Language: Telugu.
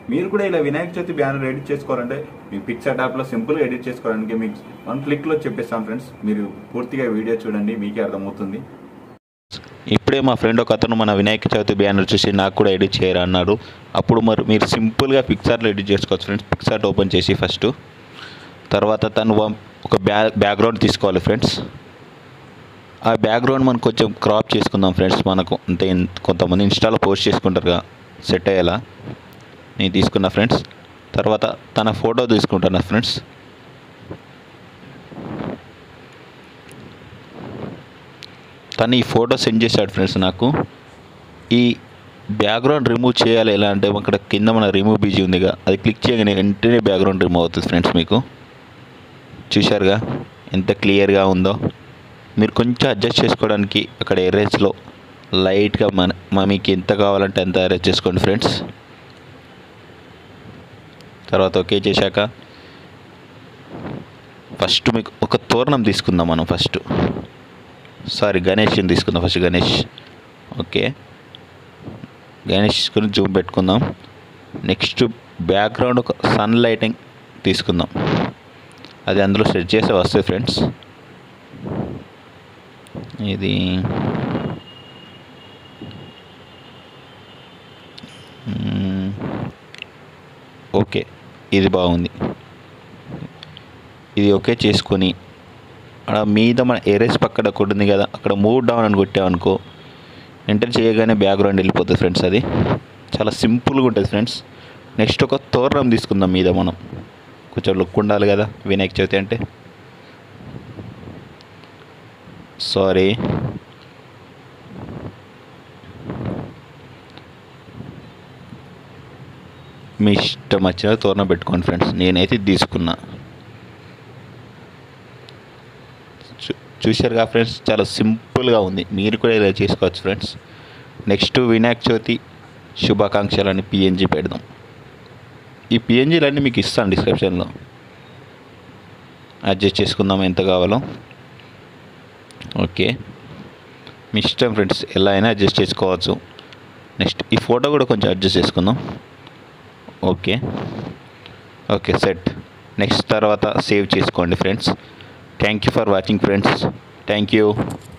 మీరు కూడా ఇలా వినాయక చవితి బ్యానర్ ఎడిట్ చేసుకోవాలంటే మీ పిక్చర్ యాప్లో సింపుల్గా ఎడిట్ చేసుకోవడానికి మీకు వన్ క్లిక్లో చెప్పేస్తాం ఫ్రెండ్స్ మీరు పూర్తిగా వీడియో చూడండి మీకే అర్థమవుతుంది ఇప్పుడే మా ఫ్రెండ్ ఒక అతను మన వినాయక చవితి బ్యానర్ చూసి నాకు కూడా ఎడిట్ చేయరా అన్నారు అప్పుడు మరి మీరు సింపుల్గా పిక్సార్లో ఎడిట్ చేసుకోవచ్చు ఫ్రెండ్స్ పిక్సార్ట్ ఓపెన్ చేసి ఫస్ట్ తర్వాత తను వం- ఒక బ్యా బ్యాక్గ్రౌండ్ తీసుకోవాలి ఫ్రెండ్స్ ఆ బ్యాక్గ్రౌండ్ మనం కొంచెం క్రాప్ చేసుకుందాం ఫ్రెండ్స్ మనకు అంటే ఇన్- కొంతమంది ఇన్స్టాలో పోస్ట్ చేసుకుంటారుగా సెట్ అయ్యేలా నేను తీసుకున్నా ఫ్రెండ్స్ తర్వాత తన ఫోటో తీసుకుంటున్నా ఫ్రెండ్స్ తను ఈ ఫోటో సెండ్ చేశాడు ఫ్రెండ్స్ నాకు ఈ బ్యాక్గ్రౌండ్ రిమూవ్ చేయాలి ఎలా అంటే అక్కడ కింద మన రిమూవ్ బీజీ ఉందిగా అది క్లిక్ చేయగానే వెంటనే బ్యాక్గ్రౌండ్ రిమూవ్ అవుతుంది ఫ్రెండ్స్ మీకు చూశారుగా ఎంత క్లియర్గా ఉందో మీరు కొంచెం అడ్జస్ట్ చేసుకోవడానికి అక్కడ ఎరేజ్లో లైట్గా మన మా మీకు ఎంత కావాలంటే అంత అరేంజ్ చేసుకోండి ఫ్రెండ్స్ తర్వాత ఓకే చేశాక ఫస్ట్ మీకు ఒక తోరణం తీసుకుందాం మనం ఫస్ట్ సారీ గణేష్ని తీసుకుందాం ఫస్ట్ గణేష్ ఓకే గణేష్ గురించి జూమ్ పెట్టుకుందాం నెక్స్ట్ బ్యాక్గ్రౌండ్ ఒక సన్ లైటింగ్ తీసుకుందాం అది అందులో సెట్ చేస్తే వస్తుంది ఫ్రెండ్స్ ఇది మ్మ్. ఓకే ఇది బాగుంది ఇది ఓకే చేసుకొని అక్కడ మీద మన ఎరేస్ పక్కన ఒకటి ఉంది కదా అక్కడ మూవ్ డౌన్ అని కొట్టామనుకో ఎంటర్ చేయగానే బ్యాక్గ్రౌండ్ వెళ్ళిపోతుంది ఫ్రెండ్స్ అది చాలా సింపుల్గా ఉంటుంది ఫ్రెండ్స్ నెక్స్ట్ ఒక తోరణం తీసుకుందాం మీద మనం కొంచెం లుక్ ఉండాలి కదా వినాయక చవితి అంటే సారీ మీ ఇష్టం వచ్చిన తోరణం పెట్టుకోండి ఫ్రెండ్స్ నేనైతే ఇది తీసుకున్నా చూ- చూశారుగా ఫ్రెండ్స్ చాలా సింపుల్గా ఉంది మీరు కూడా ఇలా చేసుకోవచ్చు ఫ్రెండ్స్ నెక్స్ట్ వినాయక చవితి శుభాకాంక్షలు అని పిఎన్జి పెడదాం ఈ పిఎన్జీలన్నీ మీకు ఇస్తాను డిస్క్రిప్షన్లో అడ్జస్ట్ చేసుకుందాం ఎంత కావాలో ఓకే మీ ఇష్టం ఫ్రెండ్స్ ఎలా అయినా అడ్జస్ట్ చేసుకోవచ్చు నెక్స్ట్ ఈ ఫోటో కూడా కొంచెం అడ్జస్ట్ చేసుకుందాం ఓకే ఓకే సెట్ నెక్స్ట్ తర్వాత సేవ్ చేసుకోండి friends thank you for watching friends thank you